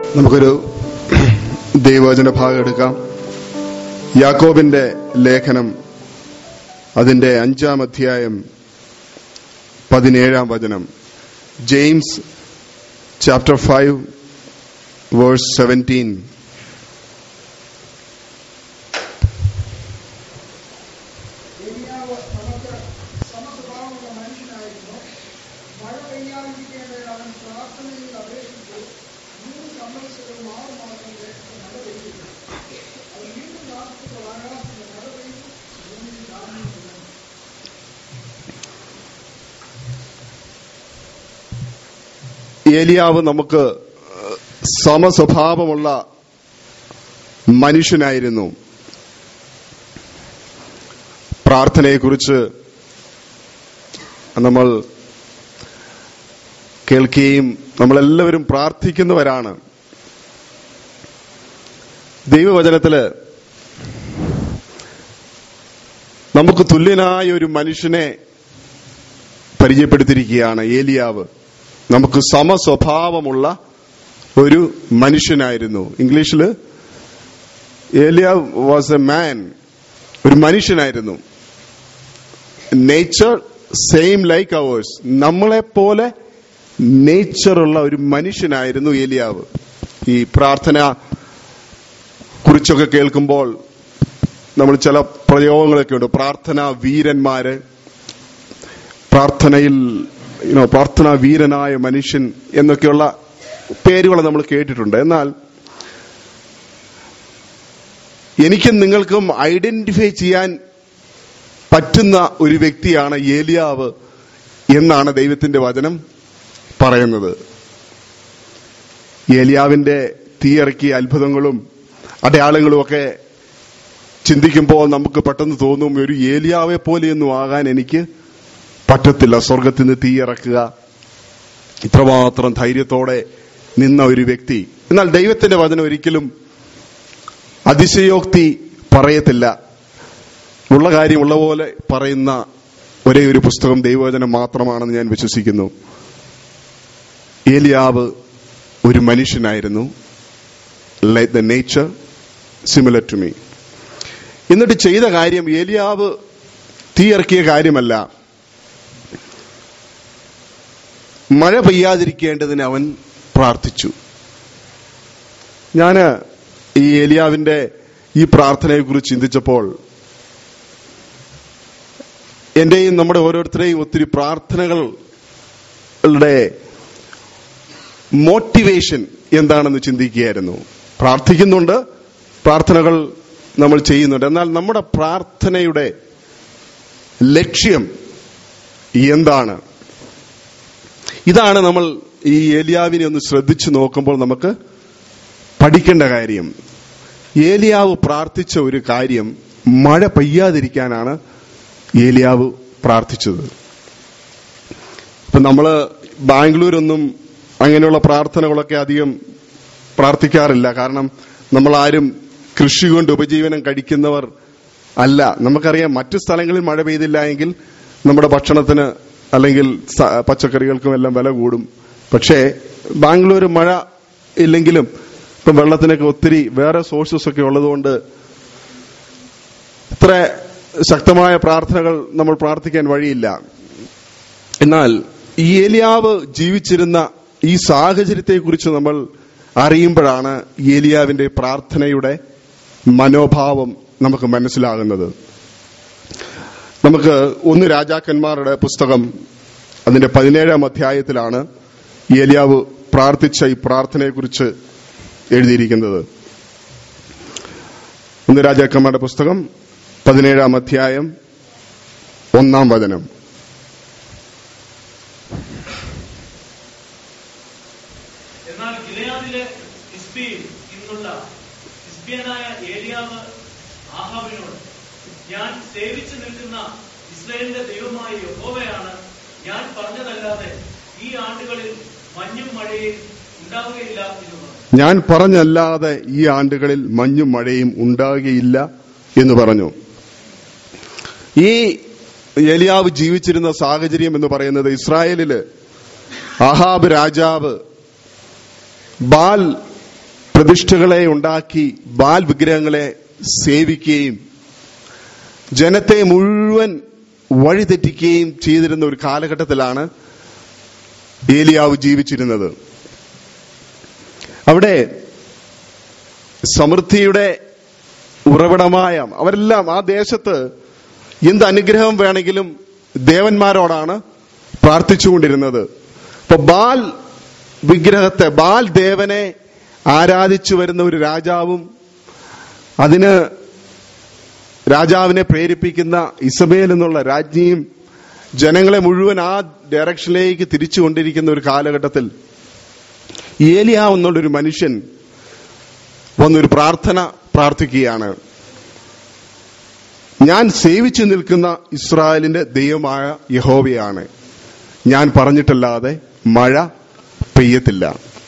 നമുക്കൊരു ദൈവവചന ഭാഗം എടുക്കാം യാക്കോബിന്റെ ലേഖനം അതിന്റെ അഞ്ചാം അധ്യായം പതിനേഴാം വചനം James chapter five verse seventeen ഏലിയാവ് നമുക്ക് സമസ്വഭാവമുള്ള മനുഷ്യനായിരുന്നു മഴ പെയ്യാതിരിക്കേണ്ടത് അവൻ പ്രാർത്ഥനയിൽ അപേക്ഷിച്ചു മൂന്ന് സംവത്സരവും ആറ് മാസത്തെ മഴ പെയ്തില്ല അത് വീണ്ടും പ്രാർത്ഥിച്ചപ്പോൾ ആകാശത്ത് മഴ പെയ്തു ഭൂമിയിൽ ധാന്യം തുടങ്ങി ഏലിയാവ് നമുക്ക് സമസ്വഭാവമുള്ള മനുഷ്യനായിരുന്നു പ്രാർത്ഥനയെക്കുറിച്ച് നമ്മൾ കേൾക്കുകയും നമ്മളെല്ലാവരും പ്രാർത്ഥിക്കുന്നവരാണ് ദൈവവചനത്തില് നമുക്ക് തുല്യനായ ഒരു മനുഷ്യനെ പരിചയപ്പെടുത്തിയിരിക്കുകയാണ് ഏലിയാവ് നമുക്ക് സമസ്വഭാവമുള്ള ഒരു മനുഷ്യനായിരുന്നു ഇംഗ്ലീഷില് ഏലിയ വാസ് എ മാൻ ഒരു മനുഷ്യനായിരുന്നു നേച്ചർ സെയിം ലൈക്ക് അവേഴ്സ് നമ്മളെ പോലെ നേച്ചറുള്ള ഒരു മനുഷ്യനായിരുന്നു ഏലിയാവ് ഈ പ്രാർത്ഥന കുറിച്ചൊക്കെ കേൾക്കുമ്പോൾ നമ്മൾ ചില പ്രയോഗങ്ങളൊക്കെ ഉണ്ട് പ്രാർത്ഥന വീരന്മാര് പ്രാർത്ഥനയിൽ യുനോ പ്രാർത്ഥന വീരനായ മനുഷ്യൻ എന്നൊക്കെയുള്ള പേരുകൾ നമ്മൾ കേട്ടിട്ടുണ്ട് എന്നാൽ എനിക്കും നിങ്ങൾക്കും ഐഡന്റിഫൈ ചെയ്യാൻ പറ്റുന്ന ഒരു വ്യക്തിയാണ് ഏലിയാവ് എന്നാണ് ദൈവത്തിന്റെ വചനം പറയുന്നത് ഏലിയാവിന്റെ തീയിറക്കിയ അത്ഭുതങ്ങളും അടയാളങ്ങളും ഒക്കെ ചിന്തിക്കുമ്പോൾ നമുക്ക് പെട്ടെന്ന് തോന്നും ഒരു ഏലിയാവെ പോലെയൊന്നും ആകാൻ എനിക്ക് പറ്റത്തില്ല സ്വർഗത്തിൽ നിന്ന് തീയിറക്കുക ഇത്രമാത്രം ധൈര്യത്തോടെ നിന്ന ഒരു വ്യക്തി എന്നാൽ ദൈവത്തിന്റെ വചനം ഒരിക്കലും അതിശയോക്തി പറയത്തില്ല ഉള്ള കാര്യം ഉള്ള പോലെ പറയുന്ന ഒരേ ഒരു പുസ്തകം ദൈവവചനം മാത്രമാണെന്ന് ഞാൻ വിശ്വസിക്കുന്നു ഏലിയാവ് ഒരു മനുഷ്യനായിരുന്നു like the nature similar to me എന്നിട്ട് ചെയ്ത കാര്യം ഏലിയാവ് തീയിറക്കിയ കാര്യമല്ല മഴ പെയ്യാതിരിക്കേണ്ടതിന് അവൻ പ്രാർത്ഥിച്ചു ഞാന് ഈ ഏലിയാവിന്റെ ഈ പ്രാർത്ഥനയെ കുറിച്ച് ചിന്തിച്ചപ്പോൾ എന്റെയും നമ്മുടെ ഓരോരുത്തരെയും ഒത്തിരി പ്രാർത്ഥനകളുടെ മോട്ടിവേഷൻ എന്താണെന്ന് ചിന്തിക്കുകയായിരുന്നു പ്രാർത്ഥിക്കുന്നുണ്ട് പ്രാർത്ഥനകൾ നമ്മൾ ചെയ്യുന്നുണ്ട് എന്നാൽ നമ്മുടെ പ്രാർത്ഥനയുടെ ലക്ഷ്യം എന്താണ് ഇതാണ് നമ്മൾ ഈ ഏലിയാവിനെ ഒന്ന് ശ്രദ്ധിച്ചു നോക്കുമ്പോൾ നമുക്ക് പഠിക്കേണ്ട കാര്യം ഏലിയാവ് പ്രാർത്ഥിച്ച ഒരു കാര്യം മഴ പെയ്യാതിരിക്കാനാണ് ഏലിയാവ് പ്രാർത്ഥിച്ചത് ഇപ്പൊ നമ്മള് ബാംഗ്ലൂരൊന്നും അങ്ങനെയുള്ള പ്രാർത്ഥനകളൊക്കെ അധികം പ്രാർത്ഥിക്കാറില്ല കാരണം നമ്മൾ ആരും കൃഷി കൊണ്ട് ഉപജീവനം കഴിക്കുന്നവർ അല്ല നമുക്കറിയാം മറ്റു സ്ഥലങ്ങളിൽ മഴ പെയ്തില്ല എങ്കിൽ നമ്മുടെ ഭക്ഷണത്തിന് അല്ലെങ്കിൽ സ- പച്ചക്കറികൾക്കും എല്ലാം വില കൂടും പക്ഷേ ബാംഗ്ലൂർ മഴ ഇല്ലെങ്കിലും ഇപ്പം വെള്ളത്തിനൊക്കെ ഒത്തിരി വേറെ സോഴ്സസ് ഒക്കെ ഉള്ളതുകൊണ്ട് ഇത്ര ശക്തമായ പ്രാർത്ഥനകൾ നമ്മൾ പ്രാർത്ഥിക്കാൻ വഴിയില്ല എന്നാൽ ഈ ഏലിയാവ് ജീവിച്ചിരുന്ന ഈ സാഹചര്യത്തെക്കുറിച്ച് നമ്മൾ അറിയുമ്പോഴാണ് ഏലിയാവിന്റെ പ്രാർത്ഥനയുടെ മനോഭാവം നമുക്ക് മനസ്സിലാകുന്നത് നമുക്ക് ഒന്ന് രാജാക്കന്മാരുടെ പുസ്തകം അതിന്റെ പതിനേഴാം അധ്യായത്തിലാണ് ഏലിയാവ് പ്രാർത്ഥിച്ച ഈ പ്രാർത്ഥനയെക്കുറിച്ച് എഴുതിയിരിക്കുന്നത് ഒന്ന് രാജാക്കന്മാരുടെ പുസ്തകം പതിനേഴാം അധ്യായം ഒന്നാം വചനം എന്നാൽ ഗിലയാദിലെ ഇസ്ബിയിൽ നിന്നുള്ള ഇസ്ബിയനായ ഏലിയാവ് ആഹാബിനോട് ഞാൻ സേവിച്ചു നിൽക്കുന്ന ഇസ്രായേലിന്റെ ദൈവമായ യഹോവയാണ് ഞാൻ പറഞ്ഞതല്ലാതെ ഈ ആണ്ടുകളിൽ മഞ്ഞും മഴയും ഉണ്ടാവുകയില്ല എന്ന് പറഞ്ഞു ഞാൻ പറഞ്ഞല്ലാതെ ഈ ആണ്ടുകളിൽ മഞ്ഞും മഴയും ഉണ്ടാകുകയില്ല എന്ന് പറഞ്ഞു ഈ എലിയാവ് ജീവിച്ചിരുന്ന സാഹചര്യം എന്ന് പറയുന്നത് ഇസ്രായേലില് അഹാബ് രാജാവ് ബാൽ പ്രതിഷ്ഠകളെ ഉണ്ടാക്കി ബാൽ വിഗ്രഹങ്ങളെ സേവിക്കുകയും ജനത്തെ മുഴുവൻ വഴിതെറ്റിക്കുകയും ചെയ്തിരുന്ന ഒരു കാലഘട്ടത്തിലാണ് ഏലിയാവ് ജീവിച്ചിരുന്നത് അവിടെ സമൃദ്ധിയുടെ ഉറവിടമായ അവരെല്ലാം ആ ദേശത്ത് എന്ത് അനുഗ്രഹം വേണമെങ്കിലും ദേവന്മാരോടാണ് പ്രാർത്ഥിച്ചുകൊണ്ടിരുന്നത് ഇപ്പൊ ബാൽ വിഗ്രഹത്തെ ബാൽ ദേവനെ ആരാധിച്ചു വരുന്ന ഒരു രാജാവും അതിന് രാജാവിനെ പ്രേരിപ്പിക്കുന്ന ഇസബേൽ എന്നുള്ള രാജ്ഞിയും ജനങ്ങളെ മുഴുവൻ ആ ഡയറക്ഷനിലേക്ക് തിരിച്ചുകൊണ്ടിരിക്കുന്ന ഒരു കാലഘട്ടത്തിൽ ഏലിയാവ് എന്നുള്ളൊരു മനുഷ്യൻ വന്നൊരു പ്രാർത്ഥന പ്രാർത്ഥിക്കുകയാണ് ഞാൻ സേവിച്ചു നിൽക്കുന്ന ഇസ്രായേലിന്റെ ദൈവമായ യഹോവയാണ് ഞാൻ പറഞ്ഞിട്ടല്ലാതെ മഴ പെയ്യത്തില്ല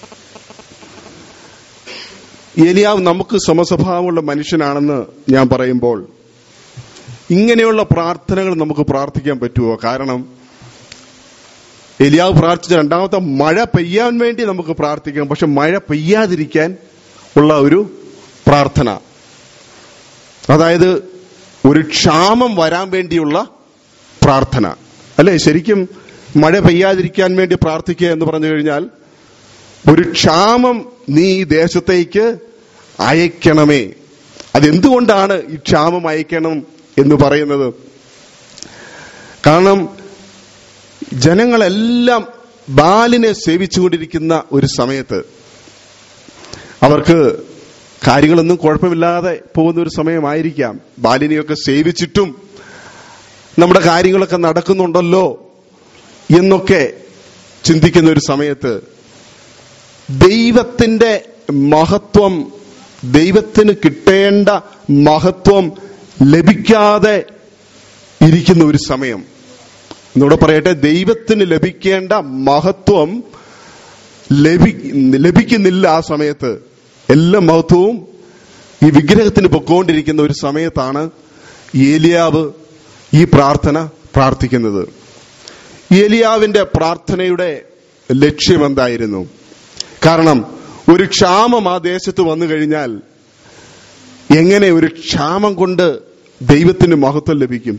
ഏലിയാവ് നമുക്ക് സമസ്വഭാവമുള്ള മനുഷ്യനാണെന്ന് ഞാൻ പറയുമ്പോൾ ഇങ്ങനെയുള്ള പ്രാർത്ഥനകൾ നമുക്ക് പ്രാർത്ഥിക്കാൻ പറ്റുമോ കാരണം എലിയാവ് പ്രാർത്ഥിച്ച രണ്ടാമത്തെ മഴ പെയ്യാൻ വേണ്ടി നമുക്ക് പ്രാർത്ഥിക്കാം പക്ഷെ മഴ പെയ്യാതിരിക്കാൻ ഉള്ള ഒരു പ്രാർത്ഥന അതായത് ഒരു ക്ഷാമം വരാൻ വേണ്ടിയുള്ള പ്രാർത്ഥന അല്ലെ ശരിക്കും മഴ പെയ്യാതിരിക്കാൻ വേണ്ടി പ്രാർത്ഥിക്കുക എന്ന് പറഞ്ഞു കഴിഞ്ഞാൽ ഒരു ക്ഷാമം നീ ഈ ദേശത്തേക്ക് അയക്കണമേ അതെന്തുകൊണ്ടാണ് ഈ ക്ഷാമം അയക്കണം എന്ന് പറയുന്നത് കാരണം ജനങ്ങളെല്ലാം ബാലിനെ സേവിച്ചുകൊണ്ടിരിക്കുന്ന ഒരു സമയത്ത് അവർക്ക് കാര്യങ്ങളൊന്നും കുഴപ്പമില്ലാതെ പോകുന്ന ഒരു സമയമായിരിക്കാം ബാലിനെയൊക്കെ സേവിച്ചിട്ടും നമ്മുടെ കാര്യങ്ങളൊക്കെ നടക്കുന്നുണ്ടല്ലോ എന്നൊക്കെ ചിന്തിക്കുന്ന ഒരു സമയത്ത് ദൈവത്തിന്റെ മഹത്വം ദൈവത്തിന് കിട്ടേണ്ട മഹത്വം ലഭിക്കാതെ ഇരിക്കുന്ന ഒരു സമയം എന്നോട് പറയട്ടെ ദൈവത്തിന് ലഭിക്കേണ്ട മഹത്വം ലഭി ലഭിക്കുന്നില്ല ആ സമയത്ത് എല്ലാ മഹത്വവും ഈ വിഗ്രഹത്തിന് പൊക്കോണ്ടിരിക്കുന്ന ഒരു സമയത്താണ് ഏലിയാവ് ഈ പ്രാർത്ഥന പ്രാർത്ഥിക്കുന്നത് ഏലിയാവിന്റെ പ്രാർത്ഥനയുടെ ലക്ഷ്യം എന്തായിരുന്നു കാരണം ഒരു ക്ഷാമം ആ ദേശത്ത് വന്നു കഴിഞ്ഞാൽ എങ്ങനെ ഒരു ക്ഷാമം കൊണ്ട് ദൈവത്തിന് മഹത്വം ലഭിക്കും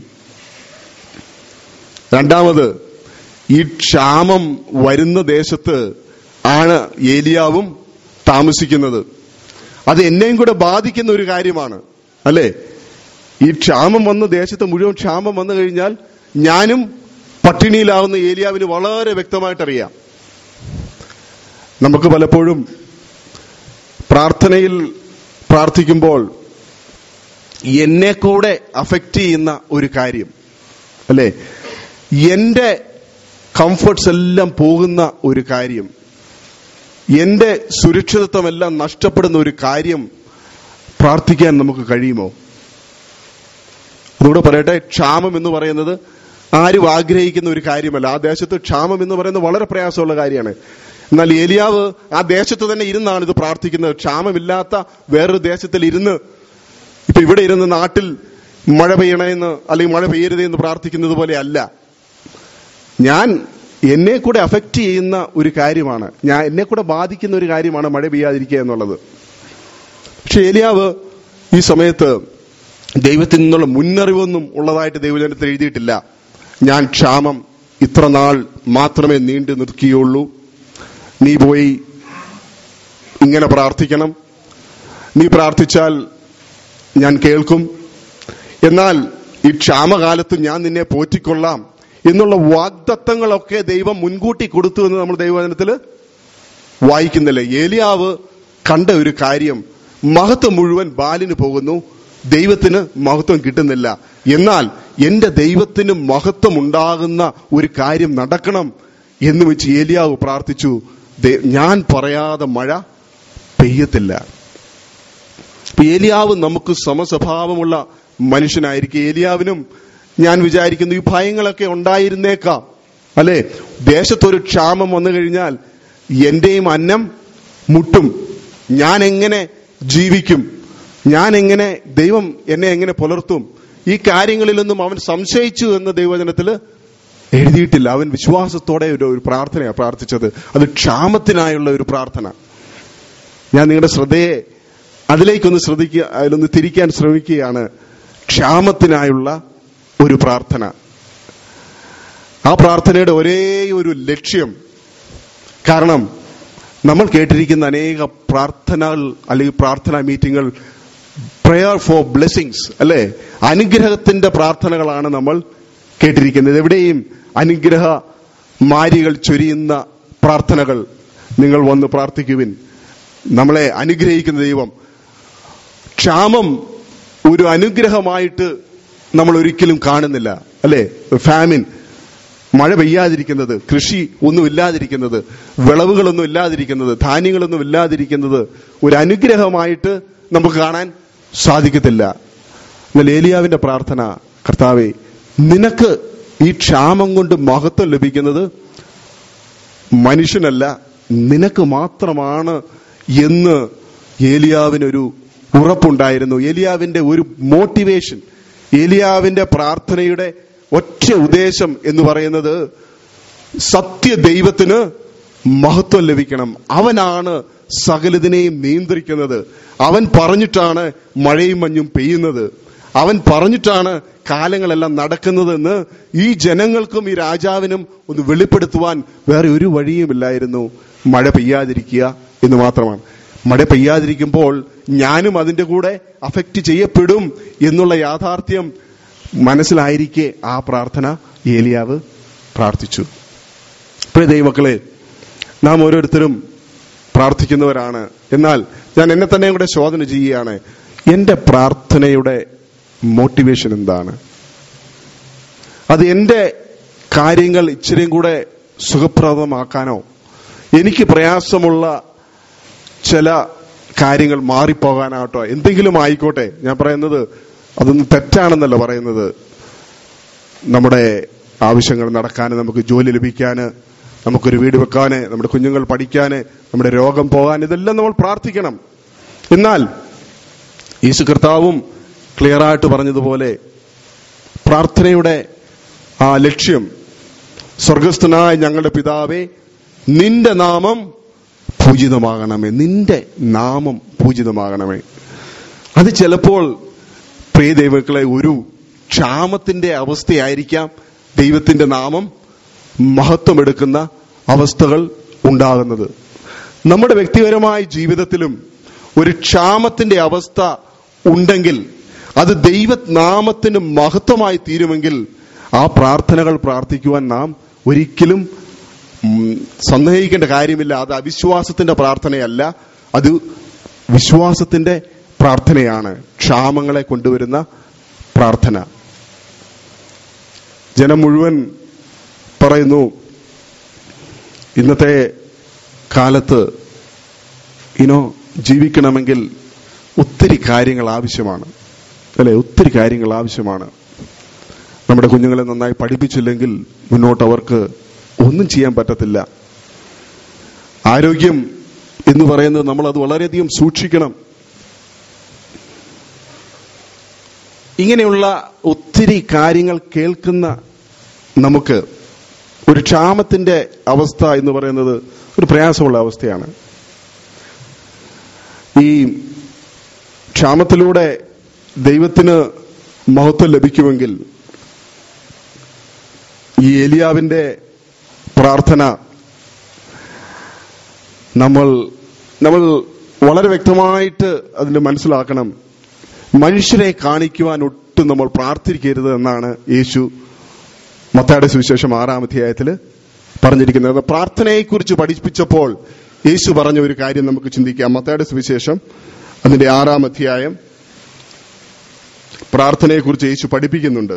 രണ്ടാമത് ഈ ക്ഷാമം വരുന്ന ദേശത്ത് ആണ് ഏലിയാവും താമസിക്കുന്നത് അത് എന്നെയും കൂടെ ബാധിക്കുന്ന ഒരു കാര്യമാണ് അല്ലേ ഈ ക്ഷാമം വന്ന ദേശത്ത് മുഴുവൻ ക്ഷാമം വന്നു കഴിഞ്ഞാൽ ഞാനും പട്ടിണിയിലാവുന്ന ഏലിയാവിന് വളരെ വ്യക്തമായിട്ടറിയാം നമുക്ക് പലപ്പോഴും പ്രാർത്ഥനയിൽ പ്രാർത്ഥിക്കുമ്പോൾ എന്നെ കൂടെ അഫക്റ്റ് ചെയ്യുന്ന ഒരു കാര്യം അല്ലേ എന്റെ കംഫർട്ട്സ് എല്ലാം പോകുന്ന ഒരു കാര്യം എന്റെ സുരക്ഷിതത്വമെല്ലാം നഷ്ടപ്പെടുന്ന ഒരു കാര്യം പ്രാർത്ഥിക്കാൻ നമുക്ക് കഴിയുമോ അതുകൂടെ പറയട്ടെ ക്ഷാമം എന്ന് പറയുന്നത് ആരും ആഗ്രഹിക്കുന്ന ഒരു കാര്യമല്ല ആ ദേശത്ത് ക്ഷാമം എന്ന് പറയുന്നത് വളരെ പ്രയാസമുള്ള കാര്യമാണ് എന്നാൽ ഏലിയാവ് ആ ദേശത്ത് തന്നെ ഇരുന്നാണ് ഇത് പ്രാർത്ഥിക്കുന്നത് ക്ഷാമമില്ലാത്ത വേറൊരു ദേശത്തിൽ ഇരുന്ന് ഇപ്പൊ ഇവിടെ ഇരുന്ന് നാട്ടിൽ മഴ പെയ്യണമെന്ന് അല്ലെങ്കിൽ മഴ പെയ്യരുതേ എന്ന് പ്രാർത്ഥിക്കുന്നത് പോലെ അല്ല ഞാൻ എന്നെ കൂടെ അഫക്റ്റ് ചെയ്യുന്ന ഒരു കാര്യമാണ് ഞാൻ എന്നെ കൂടെ ബാധിക്കുന്ന ഒരു കാര്യമാണ് മഴ പെയ്യാതിരിക്കുക എന്നുള്ളത് പക്ഷെ ഏലിയാവ് ഈ സമയത്ത് ദൈവത്തിൽ നിന്നുള്ള മുന്നറിവൊന്നും ഉള്ളതായിട്ട് ദൈവജനത്തിൽ എഴുതിയിട്ടില്ല ഞാൻ ക്ഷാമം ഇത്ര നാൾ മാത്രമേ നീണ്ടു നിൽക്കുകയുള്ളൂ നീ പോയി ഇങ്ങനെ പ്രാർത്ഥിക്കണം നീ പ്രാർത്ഥിച്ചാൽ ഞാൻ കേൾക്കും എന്നാൽ ഈ ക്ഷാമകാലത്ത് ഞാൻ നിന്നെ പോറ്റിക്കൊള്ളാം എന്നുള്ള വാഗ്ദത്തങ്ങളൊക്കെ ദൈവം മുൻകൂട്ടി കൊടുത്തു എന്ന് നമ്മൾ ദൈവവചനത്തിൽ വായിക്കുന്നില്ല ഏലിയാവ് കണ്ട ഒരു കാര്യം മഹത്വം മുഴുവൻ ബാലിന് പോകുന്നു ദൈവത്തിന് മഹത്വം കിട്ടുന്നില്ല എന്നാൽ എന്റെ ദൈവത്തിന് മഹത്വം ഉണ്ടാകുന്ന ഒരു കാര്യം നടക്കണം എന്ന് വെച്ച് ഏലിയാവ് പ്രാർത്ഥിച്ചു "ദേ- ഞാൻ പറയാതെ മഴ പെയ്യത്തില്ല ഇപ്പൊ ഏലിയാവ് നമുക്ക് സമസ്വഭാവമുള്ള മനുഷ്യനായിരിക്കും ഏലിയാവിനും ഞാൻ വിചാരിക്കുന്നു ഈ ഭയങ്ങളൊക്കെ ഉണ്ടായിരുന്നേക്കാം അല്ലെ ദേശത്തൊരു ക്ഷാമം വന്നു കഴിഞ്ഞാൽ എന്റെയും അന്നം മുട്ടും ഞാൻ എങ്ങനെ ജീവിക്കും ഞാൻ എങ്ങനെ ദൈവം എന്നെ എങ്ങനെ പുലർത്തും ഈ കാര്യങ്ങളിലൊന്നും അവൻ സംശയിച്ചു എന്ന ദൈവജനത്തില് എഴുതിയിട്ടില്ല അവൻ വിശ്വാസത്തോടെ ഒരു ഒരു പ്രാർത്ഥനയാണ് പ്രാർത്ഥിച്ചത് അത് ക്ഷാമത്തിനായുള്ള ഒരു പ്രാർത്ഥന ഞാൻ നിങ്ങളുടെ ശ്രദ്ധയെ അതിലേക്കൊന്ന് ശ്രദ്ധിക്കുക അതിലൊന്ന് തിരിക്കാൻ ശ്രമിക്കുകയാണ് ക്ഷാമത്തിനായുള്ള ഒരു പ്രാർത്ഥന ആ പ്രാർത്ഥനയുടെ ഒരേ ഒരു ലക്ഷ്യം കാരണം നമ്മൾ കേട്ടിരിക്കുന്ന അനേക പ്രാർത്ഥനകൾ അല്ലെങ്കിൽ പ്രാർത്ഥനാ മീറ്റിങ്ങുകൾ പ്രയർ ഫോർ ബ്ലെസ്സിങ്സ് അല്ലെ അനുഗ്രഹത്തിന്റെ പ്രാർത്ഥനകളാണ് നമ്മൾ കേട്ടിരിക്കുന്നത് എവിടെയും അനുഗ്രഹ മാരികൾ ചൊരിയുന്ന പ്രാർത്ഥനകൾ നിങ്ങൾ വന്ന് പ്രാർത്ഥിക്കുവിൻ നമ്മളെ അനുഗ്രഹിക്കുന്ന ദൈവം ക്ഷാമം ഒരു അനുഗ്രഹമായിട്ട് നമ്മൾ ഒരിക്കലും കാണുന്നില്ല അല്ലെ ഫാമിൻ മഴ പെയ്യാതിരിക്കുന്നത് കൃഷി ഒന്നും ഇല്ലാതിരിക്കുന്നത് വിളവുകളൊന്നും ഇല്ലാതിരിക്കുന്നത് ധാന്യങ്ങളൊന്നും ഇല്ലാതിരിക്കുന്നത് ഒരു അനുഗ്രഹമായിട്ട് നമുക്ക് കാണാൻ സാധിക്കത്തില്ല എന്നാൽ ഏലിയാവിന്റെ പ്രാർത്ഥന കർത്താവെ നിനക്ക് ഈ ക്ഷാമം കൊണ്ട് മഹത്വം ലഭിക്കുന്നത് മനുഷ്യനല്ല നിനക്ക് മാത്രമാണ് എന്ന് ഏലിയാവിനൊരു ഉറപ്പുണ്ടായിരുന്നു ഏലിയാവിന്റെ ഒരു മോട്ടിവേഷൻ ഏലിയാവിന്റെ പ്രാർത്ഥനയുടെ ഒറ്റ ഉദ്ദേശം എന്ന് പറയുന്നത് സത്യ ദൈവത്തിന് മഹത്വം ലഭിക്കണം അവനാണ് സകലതിനെയും നിയന്ത്രിക്കുന്നത് അവൻ പറഞ്ഞിട്ടാണ് മഴയും മഞ്ഞും പെയ്യുന്നത് അവൻ പറഞ്ഞിട്ടാണ് കാലങ്ങളെല്ലാം നടക്കുന്നതെന്ന് ഈ ജനങ്ങൾക്കും ഈ രാജാവിനും ഒന്ന് വെളിപ്പെടുത്തുവാൻ വേറെ ഒരു വഴിയുമില്ലായിരുന്നു മഴ പെയ്യാതിരിക്കുക എന്ന് മാത്രമാണ് മഴ പെയ്യാതിരിക്കുമ്പോൾ ഞാനും അതിന്റെ കൂടെ അഫക്റ്റ് ചെയ്യപ്പെടും എന്നുള്ള യാഥാർത്ഥ്യം മനസ്സിലായിരിക്കെ ആ പ്രാർത്ഥന ഏലിയാവ് പ്രാർത്ഥിച്ചു പ്രിയ ദൈവമക്കളെ നാം ഓരോരുത്തരും പ്രാർത്ഥിക്കുന്നവരാണ് എന്നാൽ ഞാൻ എന്നെ തന്നെ കൂടെ ശോധന ചെയ്യുകയാണ് എന്റെ പ്രാർത്ഥനയുടെ മോട്ടിവേഷൻ എന്താണ് അത് എന്റെ കാര്യങ്ങൾ ഇച്ചിരിയും കൂടെ സുഖപ്രദമാക്കാനോ എനിക്ക് പ്രയാസമുള്ള ചില കാര്യങ്ങൾ മാറിപ്പോകാനാട്ടോ എന്തെങ്കിലും ആയിക്കോട്ടെ ഞാൻ പറയുന്നത് അതൊന്നും തെറ്റാണെന്നല്ല പറയുന്നത് നമ്മുടെ ആവശ്യങ്ങൾ നടക്കാന് നമുക്ക് ജോലി ലഭിക്കാന് നമുക്കൊരു വീട് വെക്കാന് നമ്മുടെ കുഞ്ഞുങ്ങൾ പഠിക്കാന് നമ്മുടെ രോഗം പോകാൻ ഇതെല്ലാം നമ്മൾ പ്രാർത്ഥിക്കണം എന്നാൽ യേശു കർത്താവും ക്ലിയർ ആയിട്ട് പറഞ്ഞതുപോലെ പ്രാർത്ഥനയുടെ ആ ലക്ഷ്യം സ്വർഗസ്ഥനായ ഞങ്ങളുടെ പിതാവേ നിന്റെ നാമം പൂജിതമാകണമേ നിന്റെ നാമം പൂജിതമാകണമേ അത് ചിലപ്പോൾ പ്രിയ ദൈവങ്ങളെ ഒരു ക്ഷാമത്തിന്റെ അവസ്ഥയായിരിക്കാം ദൈവത്തിന്റെ നാമം മഹത്വമെടുക്കുന്ന അവസ്ഥകൾ ഉണ്ടാകുന്നത് നമ്മുടെ വ്യക്തിപരമായ ജീവിതത്തിലും ഒരു ക്ഷാമത്തിന്റെ അവസ്ഥ ഉണ്ടെങ്കിൽ അത് ദൈവനാമത്തിന് മഹത്വമായി തീരുമെങ്കിൽ ആ പ്രാർത്ഥനകൾ പ്രാർത്ഥിക്കുവാൻ നാം ഒരിക്കലും ഉം, സന്ദേഹിക്കേണ്ട കാര്യമില്ല അത് അവിശ്വാസത്തിന്റെ പ്രാർത്ഥനയല്ല അത് വിശ്വാസത്തിന്റെ പ്രാർത്ഥനയാണ് ക്ഷാമങ്ങളെ കൊണ്ടുവരുന്ന പ്രാർത്ഥന ജനം മുഴുവൻ പറയുന്നു ഇന്നത്തെ കാലത്ത് ഇനോ ജീവിക്കണമെങ്കിൽ ഒത്തിരി കാര്യങ്ങൾ ആവശ്യമാണ് അല്ലെ ഒത്തിരി കാര്യങ്ങൾ ആവശ്യമാണ് നമ്മുടെ കുഞ്ഞുങ്ങളെ നന്നായി പഠിപ്പിച്ചില്ലെങ്കിൽ മുന്നോട്ട് അവർക്ക് ഒന്നും ചെയ്യാൻ പറ്റത്തില്ല ആരോഗ്യം എന്ന് പറയുന്നത് നമ്മൾ അത് വളരെയധികം സൂക്ഷിക്കണം ഇങ്ങനെയുള്ള ഒത്തിരി കാര്യങ്ങൾ കേൾക്കുന്ന നമുക്ക് ഒരു ക്ഷാമത്തിന്റെ അവസ്ഥ എന്ന് പറയുന്നത് ഒരു പ്രയാസമുള്ള അവസ്ഥയാണ് ഈ ക്ഷാമത്തിലൂടെ ദൈവത്തിന് മഹത്വം ലഭിക്കുമെങ്കിൽ ഈ ഏലിയാവിന്റെ പ്രാർത്ഥന നമ്മൾ നമ്മൾ വളരെ വ്യക്തമായിട്ട് അതിന് മനസ്സിലാക്കണം മനുഷ്യരെ കാണിക്കുവാൻ ഒട്ടും നമ്മൾ പ്രാർത്ഥിക്കരുത് എന്നാണ് യേശു മത്തായുടെ സുവിശേഷം ആറാം അധ്യായത്തിൽ പറഞ്ഞിരിക്കുന്നത് പ്രാർത്ഥനയെക്കുറിച്ച് പഠിപ്പിച്ചപ്പോൾ യേശു പറഞ്ഞ ഒരു കാര്യം നമുക്ക് ചിന്തിക്കാം മത്തായുടെ സുവിശേഷം അതിന്റെ ആറാം അധ്യായം പ്രാർത്ഥനയെക്കുറിച്ച് യേശു പഠിപ്പിക്കുന്നുണ്ട്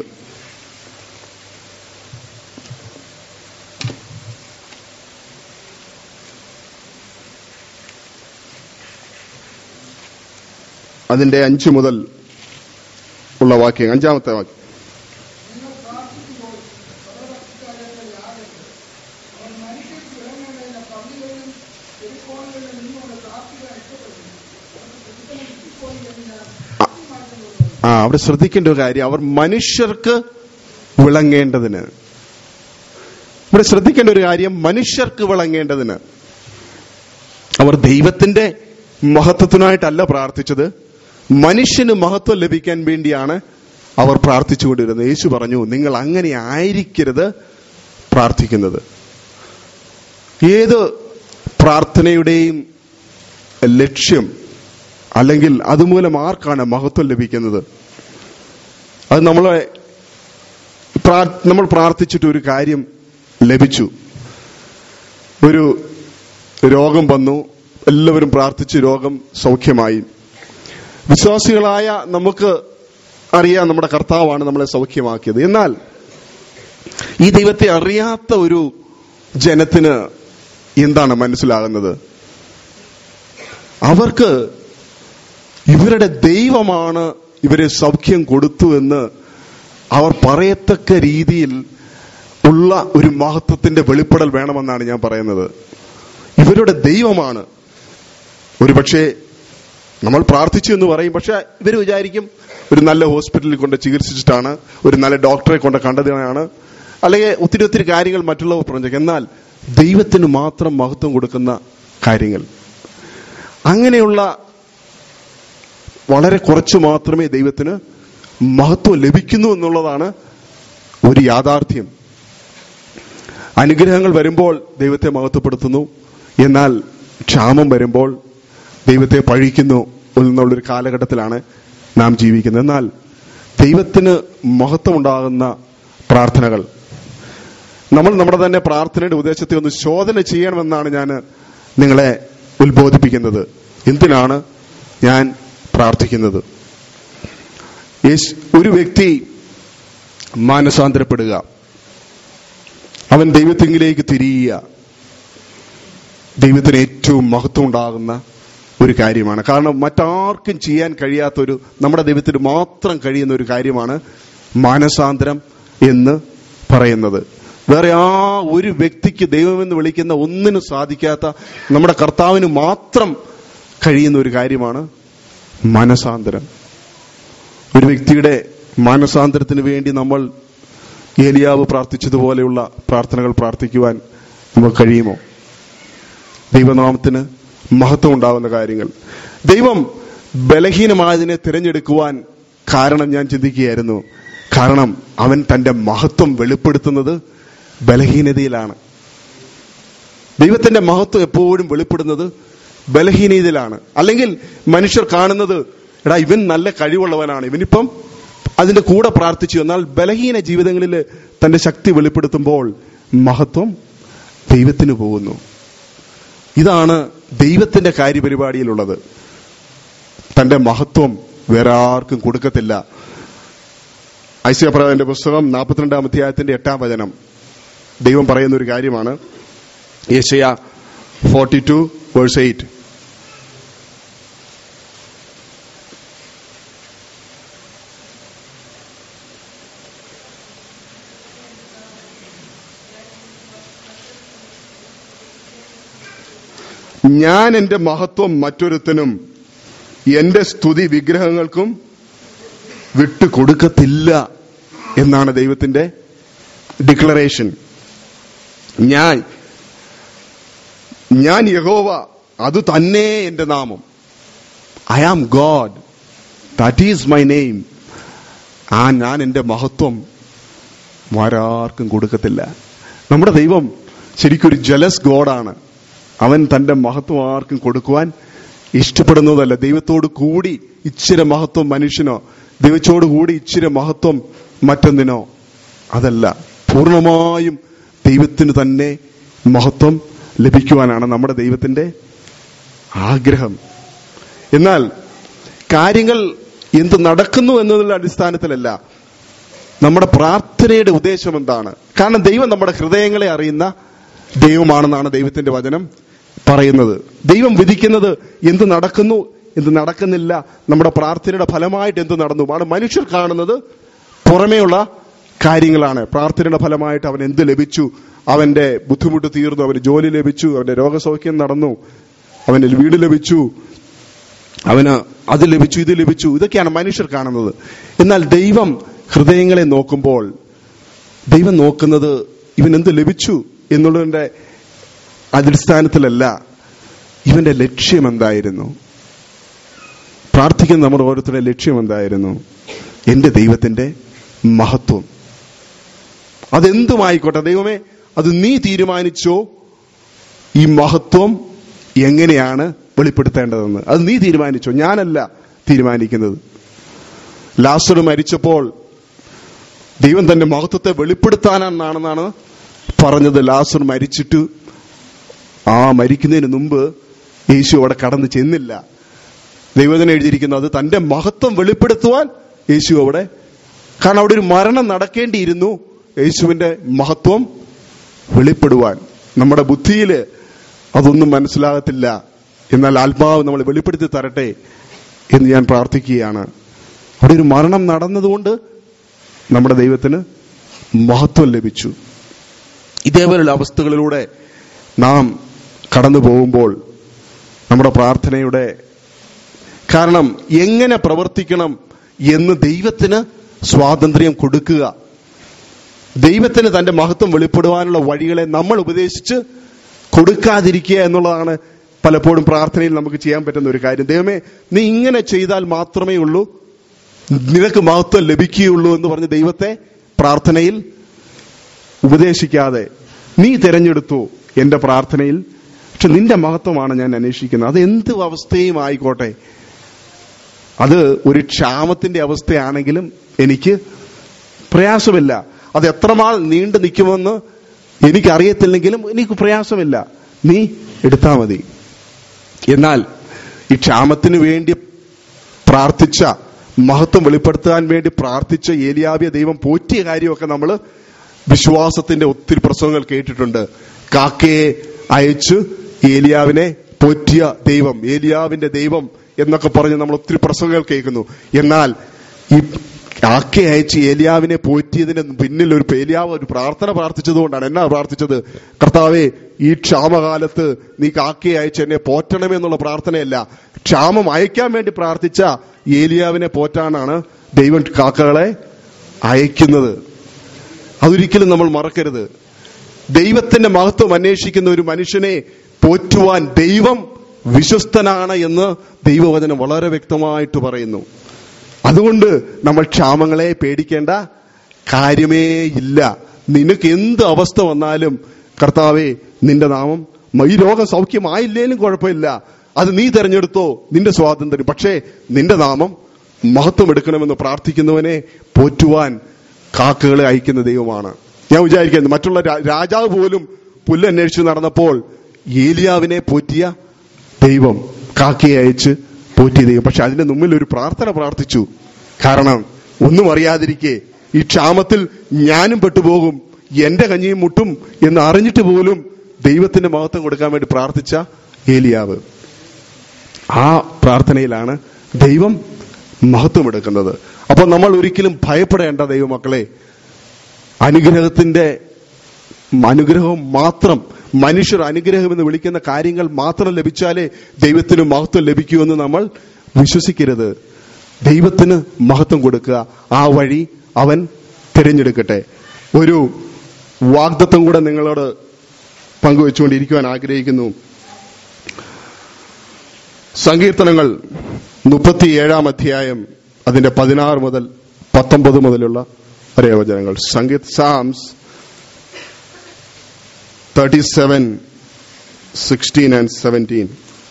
അതിന്റെ അഞ്ചു മുതൽ ഉള്ള വാക്യം അഞ്ചാമത്തെ വാക്യം നിങ്ങൾ പ്രാർത്ഥിക്കുമ്പോൾ സർവഭക്തിക്കാരന്റെ യാഗത്തിൽ അവൻ മനുഷ്യർക്ക് വിളങ്ങേണ്ടതിന് പള്ളികളിലും തെരുക്കോണുകളിലും നിന്നുകൊണ്ട് പ്രാർത്ഥിക്കാൻ ഇഷ്ടപ്പെടുന്നു അവർക്ക് പ്രതിഫലം കിട്ടിപ്പോയി എന്ന് ഞാൻ സത്യമായിട്ട് പറയുന്നു. ആ അവിടെ ശ്രദ്ധിക്കേണ്ട ഒരു കാര്യം അവർ മനുഷ്യർക്ക് വിളങ്ങേണ്ടതിന് ഇവിടെ ശ്രദ്ധിക്കേണ്ട ഒരു കാര്യം മനുഷ്യർക്ക് വിളങ്ങേണ്ടതിന് അവർ ദൈവത്തിന്റെ മഹത്വത്തിനായിട്ടല്ല പ്രാർത്ഥിച്ചത് മനുഷ്യന് മഹത്വം ലഭിക്കാൻ വേണ്ടിയാണ് അവർ പ്രാർത്ഥിച്ചുകൊണ്ടിരുന്നത് യേശു പറഞ്ഞു നിങ്ങൾ അങ്ങനെ ആയിരിക്കരുത് പ്രാർത്ഥിക്കുന്നത് ഏത് പ്രാർത്ഥനയുടെയും ലക്ഷ്യം അല്ലെങ്കിൽ അതുമൂലം ആർക്കാണ് മഹത്വം ലഭിക്കുന്നത് അത് നമ്മളെ പ്രാ- നമ്മൾ പ്രാർത്ഥിച്ചിട്ട് ഒരു കാര്യം ലഭിച്ചു ഒരു രോഗം വന്നു എല്ലാവരും പ്രാർത്ഥിച്ച് രോഗം സൗഖ്യമായി വിശ്വാസികളായ നമുക്ക് അറിയാം നമ്മുടെ കർത്താവാണ് നമ്മളെ സൗഖ്യമാക്കിയത് എന്നാൽ ഈ ദൈവത്തെ അറിയാത്ത ഒരു ജനത്തിന് എന്താണ് മനസ്സിലാകുന്നത് അവർക്ക് ഇവരുടെ ദൈവമാണ് ഇവരെ സൗഖ്യം കൊടുത്തു എന്ന് അവർ പറയത്തക്ക രീതിയിൽ ഉള്ള ഒരു മഹത്വത്തിന്റെ വെളിപ്പെടൽ വേണമെന്നാണ് ഞാൻ പറയുന്നത് ഇവരുടെ ദൈവമാണ് ഒരുപക്ഷെ നമ്മൾ പ്രാർത്ഥിച്ചു എന്ന് പറയും പക്ഷെ ഇവർ വിചാരിക്കും ഒരു നല്ല ഹോസ്പിറ്റലിൽ കൊണ്ട് ചികിത്സിച്ചിട്ടാണ് ഒരു നല്ല ഡോക്ടറെ കൊണ്ട് കണ്ടതിനാണ് അല്ലെങ്കിൽ ഒത്തിരി ഒത്തിരി കാര്യങ്ങൾ മറ്റുള്ളവർ പറഞ്ഞു എന്നാൽ ദൈവത്തിന് മാത്രം മഹത്വം കൊടുക്കുന്ന കാര്യങ്ങൾ അങ്ങനെയുള്ള വളരെ കുറച്ച് മാത്രമേ ദൈവത്തിന് മഹത്വം ലഭിക്കുന്നു എന്നുള്ളതാണ് ഒരു യാഥാർത്ഥ്യം അനുഗ്രഹങ്ങൾ വരുമ്പോൾ ദൈവത്തെ മഹത്വപ്പെടുത്തുന്നു എന്നാൽ ക്ഷാമം വരുമ്പോൾ ദൈവത്തെ പഴിക്കുന്നു എന്നുള്ളൊരു കാലഘട്ടത്തിലാണ് നാം ജീവിക്കുന്നത് എന്നാൽ ദൈവത്തിന് മഹത്വം ഉണ്ടാകുന്ന പ്രാർത്ഥനകൾ നമ്മൾ നമ്മുടെ തന്നെ പ്രാർത്ഥനയുടെ ഉദ്ദേശത്തെ ഒന്ന് ശോധന ചെയ്യണമെന്നാണ് ഞാൻ നിങ്ങളെ ഉത്ബോധിപ്പിക്കുന്നത് എന്തിനാണ് ഞാൻ പ്രാർത്ഥിക്കുന്നത് യേശു- ഒരു വ്യക്തി മാനസാന്തരപ്പെടുക അവൻ ദൈവത്തിങ്കിലേക്ക് തിരിയുക ദൈവത്തിന് ഏറ്റവും മഹത്വം ഉണ്ടാകുന്ന ഒരു കാര്യമാണ് കാരണം മറ്റാർക്കും ചെയ്യാൻ കഴിയാത്ത ഒരു നമ്മുടെ ദൈവത്തിന് മാത്രം കഴിയുന്ന ഒരു കാര്യമാണ് മാനസാന്തരം എന്ന് പറയുന്നത് വേറെ ആ ഒരു വ്യക്തിക്ക് ദൈവമെന്ന് വിളിക്കുന്ന ഒന്നിനും സാധിക്കാത്ത നമ്മുടെ കർത്താവിന് മാത്രം കഴിയുന്ന ഒരു കാര്യമാണ് മാനസാന്തരം ഒരു വ്യക്തിയുടെ മാനസാന്തരത്തിന് വേണ്ടി നമ്മൾ ഏലിയാവ് പ്രാർത്ഥിച്ചതുപോലെയുള്ള പ്രാർത്ഥനകൾ പ്രാർത്ഥിക്കുവാൻ നമുക്ക് കഴിയുമോ ദൈവനാമത്തിന് മഹത്വം ഉണ്ടാവുന്ന കാര്യങ്ങൾ ദൈവം ബലഹീനമായതിനെ തിരഞ്ഞെടുക്കുവാൻ കാരണം ഞാൻ ചിന്തിക്കുകയായിരുന്നു കാരണം അവൻ തന്റെ മഹത്വം വെളിപ്പെടുത്തുന്നത് ബലഹീനതയിലാണ് ദൈവത്തിന്റെ മഹത്വം എപ്പോഴും വെളിപ്പെടുന്നത് ബലഹീനതയിലാണ് അല്ലെങ്കിൽ മനുഷ്യർ കാണുന്നത് എടാ ഇവൻ നല്ല കഴിവുള്ളവനാണ് ഇവനിപ്പം അതിന്റെ കൂടെ പ്രാർത്ഥിച്ചു എന്നാൽ ബലഹീന ജീവിതങ്ങളിൽ തന്റെ ശക്തി വെളിപ്പെടുത്തുമ്പോൾ മഹത്വം ദൈവത്തിന് പോകുന്നു ഇതാണ് ദൈവത്തിന്റെ കാര്യപരിപാടിയിലുള്ളത് തന്റെ മഹത്വം വേറെ ആർക്കും കൊടുക്കത്തില്ല ഐശ്വര്യപ്രദന്റെ പുസ്തകം നാൽപ്പത്തിരണ്ടാം അധ്യായത്തിന്റെ എട്ടാം വചനം ദൈവം പറയുന്ന ഒരു കാര്യമാണ് യേശയ ഫോർട്ടി ടു വേഴ്സ് എയ്റ്റ് ഞാൻ എന്റെ മഹത്വം മറ്റൊരുത്തനും എന്റെ സ്തുതി വിഗ്രഹങ്ങൾക്കും വിട്ടുകൊടുക്കത്തില്ല എന്നാണ് ദൈവത്തിന്റെ ഡിക്ലറേഷൻ ഞാൻ ഞാൻ യഹോവ അത് തന്നെ എന്റെ നാമം I am God that is my name ആ ഞാൻ എന്റെ മഹത്വം ആരാർക്കും കൊടുക്കത്തില്ല നമ്മുടെ ദൈവം ശരിക്കൊരു ജലസ് ഗോഡാണ് അവൻ തന്റെ മഹത്വം ആർക്കും കൊടുക്കുവാൻ ഇഷ്ടപ്പെടുന്നതല്ല ദൈവത്തോട് കൂടി ഇച്ചിരി മഹത്വം മനുഷ്യനോ ദൈവത്തോട് കൂടി ഇച്ചിരി മഹത്വം മറ്റൊന്നിനോ അതല്ല പൂർണ്ണമായും ദൈവത്തിന് തന്നെ മഹത്വം ലഭിക്കുവാനാണ് നമ്മുടെ ദൈവത്തിന്റെ ആഗ്രഹം എന്നാൽ കാര്യങ്ങൾ എന്ത് നടക്കുന്നു എന്നതിന്റെ അടിസ്ഥാനത്തിലല്ല നമ്മുടെ പ്രാർത്ഥനയുടെ ഉദ്ദേശം എന്താണ് കാരണം ദൈവം നമ്മുടെ ഹൃദയങ്ങളെ അറിയുന്ന ദൈവമാണെന്നാണ് ദൈവത്തിന്റെ വചനം പറയുന്നത് ദൈവം വിധിക്കുന്നത് എന്ത് നടക്കുന്നു എന്ത് നടക്കുന്നില്ല നമ്മുടെ പ്രാർത്ഥനയുടെ ഫലമായിട്ട് എന്ത് നടന്നു ആണ് മനുഷ്യർ കാണുന്നത് പുറമേയുള്ള കാര്യങ്ങളാണ് പ്രാർത്ഥനയുടെ ഫലമായിട്ട് അവൻ എന്ത് ലഭിച്ചു അവന്റെ ബുദ്ധിമുട്ട് തീർന്നു അവന് ജോലി ലഭിച്ചു അവന്റെ രോഗസൗഖ്യം നടന്നു അവന്റെ വീട് ലഭിച്ചു അവന് അത് ലഭിച്ചു ഇത് ലഭിച്ചു ഇതൊക്കെയാണ് മനുഷ്യർ കാണുന്നത് എന്നാൽ ദൈവം ഹൃദയങ്ങളെ നോക്കുമ്പോൾ ദൈവം നോക്കുന്നത് ഇവൻ എന്ത് ലഭിച്ചു എന്നുള്ളതിന്റെ അടിസ്ഥാനത്തിലല്ല ഇവന്റെ ലക്ഷ്യം എന്തായിരുന്നു പ്രാർത്ഥിക്കുന്ന നമ്മുടെ ഓരോരുത്തരുടെ ലക്ഷ്യം എന്തായിരുന്നു എന്റെ ദൈവത്തിന്റെ മഹത്വം അതെന്തുമായിക്കോട്ടെ ദൈവമേ അത് നീ തീരുമാനിച്ചോ ഈ മഹത്വം എങ്ങനെയാണ് വെളിപ്പെടുത്തേണ്ടതെന്ന് അത് നീ തീരുമാനിച്ചോ ഞാനല്ല തീരുമാനിക്കുന്നത് ലാസർ മരിച്ചപ്പോൾ ദൈവം തന്റെ മഹത്വത്തെ വെളിപ്പെടുത്താനാണെന്നാണ് പറഞ്ഞത് ലാസർ മരിച്ചിട്ട് ആ മരിക്കുന്നതിന് മുമ്പ് യേശു അവിടെ കടന്നു ചെന്നില്ല ദൈവത്തിന് എഴുതിയിരിക്കുന്നത് തന്റെ മഹത്വം വെളിപ്പെടുത്തുവാൻ യേശു അവിടെ കാരണം അവിടെ ഒരു മരണം നടക്കേണ്ടിയിരുന്നു യേശുവിന്റെ മഹത്വം വെളിപ്പെടുവാൻ നമ്മുടെ ബുദ്ധിയിൽ അതൊന്നും മനസ്സിലാകത്തില്ല എന്നാൽ ആത്മാവ് നമ്മൾ വെളിപ്പെടുത്തി തരട്ടെ എന്ന് ഞാൻ പ്രാർത്ഥിക്കുകയാണ് അവിടെ ഒരു മരണം നടന്നതുകൊണ്ട് നമ്മുടെ ദൈവത്തിന് മഹത്വം ലഭിച്ചു ഇതേപോലുള്ള അവസ്ഥകളിലൂടെ നാം കടന്നു പോകുമ്പോൾ നമ്മുടെ പ്രാർത്ഥനയുടെ കാരണം എങ്ങനെ പ്രവർത്തിക്കണം എന്ന് ദൈവത്തിന് സ്വാതന്ത്ര്യം കൊടുക്കുക ദൈവത്തിന് തന്റെ മഹത്വം വെളിപ്പെടുവാനുള്ള വഴികളെ നമ്മൾ ഉപദേശിച്ച് കൊടുക്കാതിരിക്കുക എന്നുള്ളതാണ് പലപ്പോഴും പ്രാർത്ഥനയിൽ നമുക്ക് ചെയ്യാൻ പറ്റുന്ന ഒരു കാര്യം ദൈവമേ നീ ഇങ്ങനെ ചെയ്താൽ മാത്രമേ ഉള്ളൂ നിനക്ക് മഹത്വം ലഭിക്കുകയുള്ളൂ എന്ന് പറഞ്ഞ് ദൈവത്തെ പ്രാർത്ഥനയിൽ ഉപദേശിക്കാതെ നീ തിരഞ്ഞെടുത്തു എന്റെ പ്രാർത്ഥനയിൽ പക്ഷെ നിന്റെ മഹത്വമാണ് ഞാൻ അന്വേഷിക്കുന്നത് അത് എന്ത് അവസ്ഥയും ആയിക്കോട്ടെ അത് ഒരു ക്ഷാമത്തിന്റെ അവസ്ഥയാണെങ്കിലും എനിക്ക് പ്രയാസമില്ല അത് എത്രമാൾ നീണ്ടു നിൽക്കുമെന്ന് എനിക്കറിയത്തില്ലെങ്കിലും എനിക്ക് പ്രയാസമില്ല നീ എടുത്താ മതി എന്നാൽ ഈ ക്ഷാമത്തിന് വേണ്ടി പ്രാർത്ഥിച്ച മഹത്വം വെളിപ്പെടുത്താൻ വേണ്ടി പ്രാർത്ഥിച്ച ഏലിയാവിയ ദൈവം പോറ്റിയ കാര്യമൊക്കെ നമ്മൾ വിശ്വാസത്തിന്റെ ഒത്തിരി പ്രസംഗങ്ങൾ കേട്ടിട്ടുണ്ട് കാക്കയെ അയച്ച് ഏലിയാവിനെ പോറ്റിയ ദൈവം ഏലിയാവിന്റെ ദൈവം എന്നൊക്കെ പറഞ്ഞ് നമ്മൾ ഒത്തിരി പ്രസംഗങ്ങൾ കേൾക്കുന്നു എന്നാൽ ഈ കാക്കെ അയച്ച് ഏലിയാവിനെ പോറ്റിയതിന് പിന്നിൽ ഒരു ഏലിയാവ് ഒരു പ്രാർത്ഥന പ്രാർത്ഥിച്ചതുകൊണ്ടാണ് എന്നാ പ്രാർത്ഥിച്ചത് കർത്താവെ ഈ ക്ഷാമകാലത്ത് നീ കാക്കയെ അയച്ച് എന്നെ പോറ്റണമെന്നുള്ള പ്രാർത്ഥനയല്ല ക്ഷാമം അയക്കാൻ വേണ്ടി പ്രാർത്ഥിച്ച ഏലിയാവിനെ പോറ്റാനാണ് ദൈവം കാക്കകളെ അയക്കുന്നത് അതൊരിക്കലും നമ്മൾ മറക്കരുത് ദൈവത്തിന്റെ മഹത്വം അന്വേഷിക്കുന്ന ഒരു മനുഷ്യനെ പോറ്റുവാൻ ദൈവം വിശ്വസ്തനാണ് എന്ന് ദൈവവചനം വളരെ വ്യക്തമായിട്ട് പറയുന്നു അതുകൊണ്ട് നമ്മൾ ക്ഷാമങ്ങളെ പേടിക്കേണ്ട കാര്യമേ ഇല്ല നിനക്ക് എന്ത് അവസ്ഥ വന്നാലും കർത്താവെ നിന്റെ നാമം ഈ രോഗം സൗഖ്യമായില്ലേലും കുഴപ്പമില്ല അത് നീ തെരഞ്ഞെടുത്തോ നിന്റെ സ്വാതന്ത്ര്യം പക്ഷേ നിന്റെ നാമം മഹത്വം എടുക്കണമെന്ന് പ്രാർത്ഥിക്കുന്നവനെ പോറ്റുവാൻ കാക്കകളെ അയക്കുന്ന ദൈവമാണ് ഞാൻ വിചാരിക്കുന്നത് മറ്റുള്ള രാ- രാജാവ് പോലും പുല്ലന്വേഷിച്ച് നടന്നപ്പോൾ ഏലിയാവിനെ പോറ്റിയ ദൈവം കാക്കയെ അയച്ച് പോറ്റിയ ദൈവം പക്ഷെ അതിന്റെ മുമ്പിൽ ഒരു പ്രാർത്ഥന പ്രാർത്ഥിച്ചു കാരണം ഒന്നും അറിയാതിരിക്കെ ഈ ക്ഷാമത്തിൽ ഞാനും പെട്ടുപോകും എന്റെ കഞ്ഞിയും മുട്ടും എന്ന് അറിഞ്ഞിട്ട് പോലും ദൈവത്തിന്റെ മഹത്വം കൊടുക്കാൻ വേണ്ടി പ്രാർത്ഥിച്ച ഏലിയാവ് ആ പ്രാർത്ഥനയിലാണ് ദൈവം മഹത്വം എടുക്കുന്നത് അപ്പൊ നമ്മൾ ഒരിക്കലും ഭയപ്പെടേണ്ട ദൈവമക്കളെ അനുഗ്രഹത്തിന്റെ അനുഗ്രഹം മാത്രം മനുഷ്യർ അനുഗ്രഹം എന്ന് വിളിക്കുന്ന കാര്യങ്ങൾ മാത്രം ലഭിച്ചാലേ ദൈവത്തിന് മഹത്വം ലഭിക്കൂ എന്ന് നമ്മൾ വിശ്വസിക്കരുത് ദൈവത്തിന് മഹത്വം കൊടുക്കുക ആ വഴി അവൻ തിരഞ്ഞെടുക്കട്ടെ ഒരു വാഗ്ദത്വം കൂടെ നിങ്ങളോട് പങ്കുവെച്ചുകൊണ്ടിരിക്കുവാൻ ആഗ്രഹിക്കുന്നു സങ്കീർത്തനങ്ങൾ മുപ്പത്തിയേഴാം അധ്യായം അതിന്റെ പതിനാറ് മുതൽ പത്തൊമ്പത് മുതലുള്ള ഒരേ വചനങ്ങൾ സംഗീത് psalms thirty seven sixteen and seventeen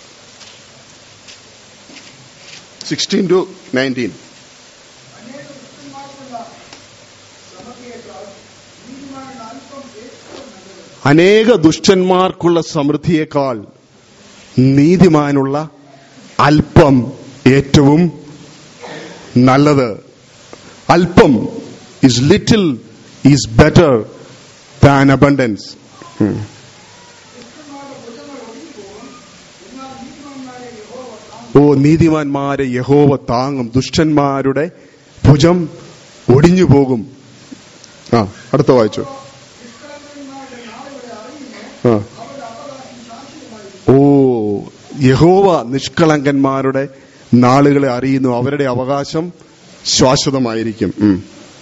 sixteen to nineteen അനേക ദുഷ്ടന്മാർക്കുള്ള സമൃദ്ധിയേക്കാൾ നീതിമാനുള്ള അല്പം ഏറ്റവും നല്ലത് അനേക ദുഷ്ടന്മാർക്കുള്ള സമൃദ്ധിയേക്കാൾ നീതിമാനുള്ള അല്പം ഏറ്റവും നല്ലത് അല്പം is little is better than abundance ദുഷ്ടന്മാരുടെ ഭുജങ്ങൾ ഒടിഞ്ഞുപോകും എന്നാൽ നീതിമാന്മാരെ യഹോവ താങ്ങും ഓ നീതിമാന്മാരെ യഹോവ താങ്ങും ദുഷ്ടന്മാരുടെ ഭുജം ഒടിഞ്ഞു പോകും ആ അടുത്ത വായിച്ചു നിഷ്കളങ്കന്മാരുടെ നാളുകളെ അറിയുന്നു ആ അവരുടെ അവകാശം ശാശ്വതമായിരിക്കും ഓ യഹോവ നിഷ്കളങ്കന്മാരുടെ നാളുകളെ അറിയുന്നു അവരുടെ അവകാശം ശാശ്വതമായിരിക്കും ഉം.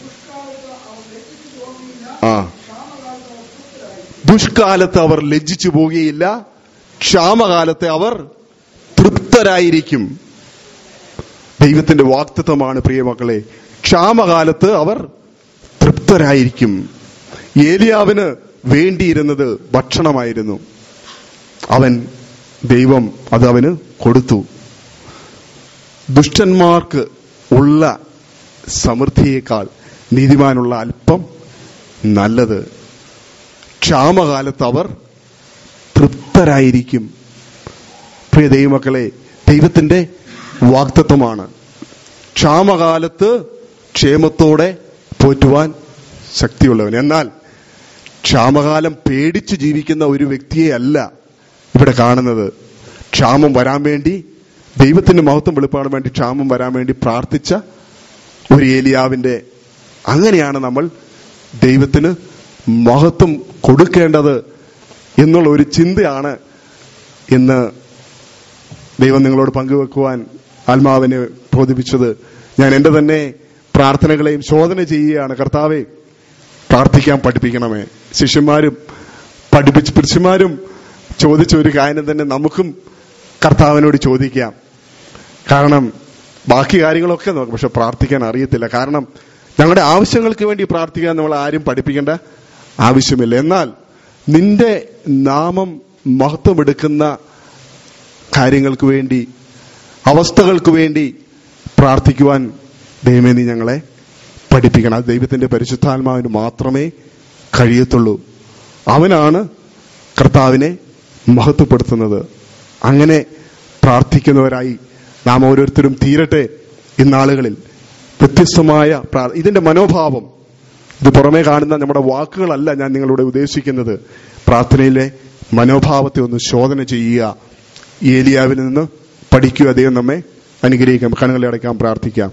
ദുഷ്കാലത്ത് അവർ ലജ്ജിച്ചു പോകുകയില്ല ആ ദുഷ്കാലത്ത് അവർ ലജ്ജിച്ചു പോകുകയില്ല ക്ഷാമകാലത്തെ അവർ തൃപ്തരായിരിക്കും ദൈവത്തിന്റെ വാക്തത്വമാണ് പ്രിയമക്കളെ ക്ഷാമകാലത്ത് അവർ തൃപ്തരായിരിക്കും ഏലിയാവിന് വേണ്ടിയിരുന്നത് ഭക്ഷണമായിരുന്നു അവൻ ദൈവം അത് അവന് കൊടുത്തു ദുഷ്ടന്മാർക്ക് ഉള്ള സമൃദ്ധിയേക്കാൾ നീതിമാനുള്ള അല്പം നല്ലത് ക്ഷാമകാലത്ത് അവർ തൃപ്തരായിരിക്കും പ്രിയ ദൈവമക്കളെ ദൈവത്തിന്റെ വാക്തത്വമാണ് ക്ഷാമകാലത്ത് ക്ഷേമത്തോടെ പോറ്റുവാൻ ശക്തിയുള്ളവൻ എന്നാൽ ക്ഷാമകാലം പേടിച്ച് ജീവിക്കുന്ന ഒരു വ്യക്തിയെ അല്ല ഇവിടെ കാണുന്നത് ക്ഷാമം വരാൻ വേണ്ടി ദൈവത്തിന്റെ മഹത്വം വെളിപ്പാടാൻ വേണ്ടി ക്ഷാമം വരാൻ വേണ്ടി പ്രാർത്ഥിച്ച ഒരു ഏലിയാവിന്റെ അങ്ങനെയാണ് നമ്മൾ ദൈവത്തിന് മഹത്വം കൊടുക്കേണ്ടത് എന്നുള്ള ഒരു ചിന്തയാണ് ഇന്ന് ദൈവം നിങ്ങളോട് പങ്കുവെക്കുവാൻ ആത്മാവിനെ ബോധിപ്പിച്ചത് ഞാൻ എന്റെ തന്നെ പ്രാർത്ഥനകളെയും ശോധന ചെയ്യുകയാണ് കർത്താവെ പ്രാർത്ഥിക്കാൻ പഠിപ്പിക്കണമേ ശിഷ്യന്മാരും പഠിപ്പിച്ച് പുരുഷന്മാരും ചോദിച്ച ഒരു കാര്യം തന്നെ നമുക്കും കർത്താവിനോട് ചോദിക്കാം കാരണം ബാക്കി കാര്യങ്ങളൊക്കെ നോക്കാം പക്ഷെ പ്രാർത്ഥിക്കാൻ അറിയത്തില്ല കാരണം ഞങ്ങളുടെ ആവശ്യങ്ങൾക്ക് വേണ്ടി പ്രാർത്ഥിക്കാൻ നമ്മൾ ആരും പഠിപ്പിക്കേണ്ട ആവശ്യമില്ല എന്നാൽ നിന്റെ നാമം മഹത്വമെടുക്കുന്ന കാര്യങ്ങൾക്ക് വേണ്ടി അവസ്ഥകൾക്ക് വേണ്ടി പ്രാർത്ഥിക്കുവാൻ ദൈവമേ നീ ഞങ്ങളെ പഠിപ്പിക്കണം അത് ദൈവത്തിന്റെ പരിശുദ്ധാത്മാവിന് മാത്രമേ കഴിയത്തുള്ളൂ അവനാണ് കർത്താവിനെ മഹത്വപ്പെടുത്തുന്നത് അങ്ങനെ പ്രാർത്ഥിക്കുന്നവരായി നാം ഓരോരുത്തരും തീരട്ടെ ഇന്നാളുകളിൽ വ്യത്യസ്തമായ പ്രാർ- ഇതിന്റെ മനോഭാവം ഇത് പുറമേ കാണുന്ന നമ്മുടെ വാക്കുകളല്ല ഞാൻ നിങ്ങളോട് ഉദ്ദേശിക്കുന്നത് പ്രാർത്ഥനയിലെ മനോഭാവത്തെ ഒന്ന് ശോധന ചെയ്യുക ഏലിയാവിൽ നിന്ന് പഠിക്കുക ദൈവം നമ്മെ അനുഗ്രഹിക്കാം കണ്ണുകളെ അടയ്ക്കാൻ പ്രാർത്ഥിക്കാം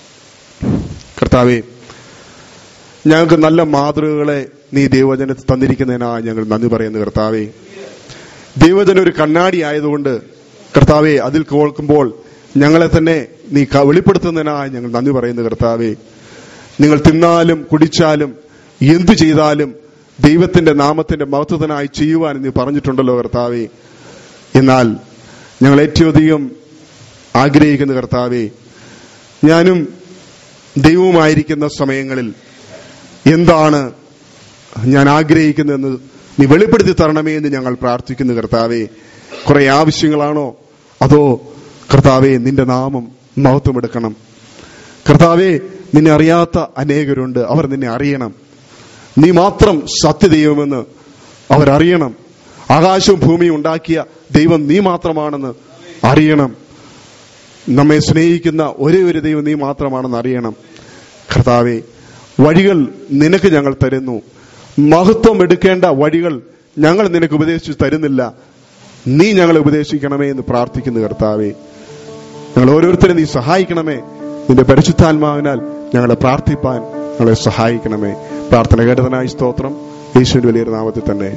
കർത്താവെ ഞങ്ങൾക്ക് നല്ല മാതൃകകളെ നീ ദൈവജനത്തിൽ തന്നിരിക്കുന്നതിനായി ഞങ്ങൾ നന്ദി പറയുന്നു കർത്താവെ ദൈവജന ഒരു കണ്ണാടി ആയതുകൊണ്ട് കർത്താവെ അതിൽ കേൾക്കുമ്പോൾ ഞങ്ങളെ തന്നെ നീ ക- വെളിപ്പെടുത്തുന്നതിനായി ഞങ്ങൾ നന്ദി പറയുന്നു കർത്താവെ നിങ്ങൾ തിന്നാലും കുടിച്ചാലും എന്തു ചെയ്താലും ദൈവത്തിന്റെ നാമത്തിന്റെ മഹത്വത്തിനായി ചെയ്യുവാൻ നീ പറഞ്ഞിട്ടുണ്ടല്ലോ കർത്താവെ എന്നാൽ ഞങ്ങൾ ഏറ്റവും അധികം ആഗ്രഹിക്കുന്ന കർത്താവെ ഞാനും ദൈവവുമായിരിക്കുന്ന സമയങ്ങളിൽ എന്താണ് ഞാൻ ആഗ്രഹിക്കുന്നതെന്ന് നീ വെളിപ്പെടുത്തി തരണമേ എന്ന് ഞങ്ങൾ പ്രാർത്ഥിക്കുന്നു കർത്താവെ കുറെ ആവശ്യങ്ങളാണോ അതോ കർത്താവെ നിന്റെ നാമം മഹത്വമെടുക്കണം കർത്താവെ നിന്നെ അറിയാത്ത അനേകരുണ്ട് അവർ നിന്നെ അറിയണം നീ മാത്രം സത്യദൈവമെന്ന് അവരറിയണം ആകാശവും ഭൂമിയും ഉണ്ടാക്കിയ ദൈവം നീ മാത്രമാണെന്ന് അറിയണം നമ്മെ സ്നേഹിക്കുന്ന ഒരേ ഒരു ദൈവം നീ മാത്രമാണെന്ന് അറിയണം കർത്താവെ വഴികൾ നിനക്ക് ഞങ്ങൾ തരുന്നു മഹത്വം എടുക്കേണ്ട വഴികൾ ഞങ്ങൾ നിനക്ക് ഉപദേശിച്ചു തരുന്നില്ല നീ ഞങ്ങളെ ഉപദേശിക്കണമേ എന്ന് പ്രാർത്ഥിക്കുന്നു കർത്താവെ ഞങ്ങൾ ഓരോരുത്തരും നീ സഹായിക്കണമേ നിന്റെ പരിശുദ്ധാത്മാവിനാൽ ഞങ്ങളെ പ്രാർത്ഥിപ്പാൻ ഞങ്ങളെ സഹായിക്കണമേ പ്രാർത്ഥന കേട്ടതിനായി സ്തോത്രം യേശുവിന്റെ വലിയൊരു നാമത്തിൽ തന്നെ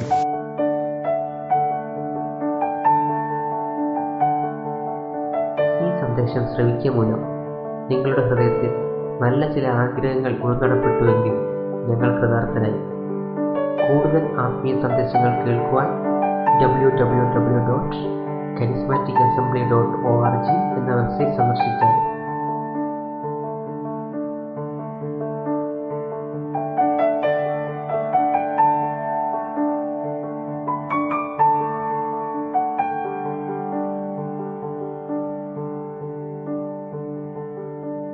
ഈ സന്ദേശം ശ്രവിക്കുക മൂലം നിങ്ങളുടെ ഹൃദയത്തിൽ നല്ല ചില ആഗ്രഹങ്ങൾ ഉൾനടപ്പെട്ടുവെങ്കിൽ ഞങ്ങൾ കൃതാർത്ഥനായി കൂടുതൽ ആത്മീയ സന്ദേശങ്ങൾ കേൾക്കുവാൻ W W W dot charismatic assembly dot O R G എന്ന വെബ്സൈറ്റ് സന്ദർശിച്ചാൽ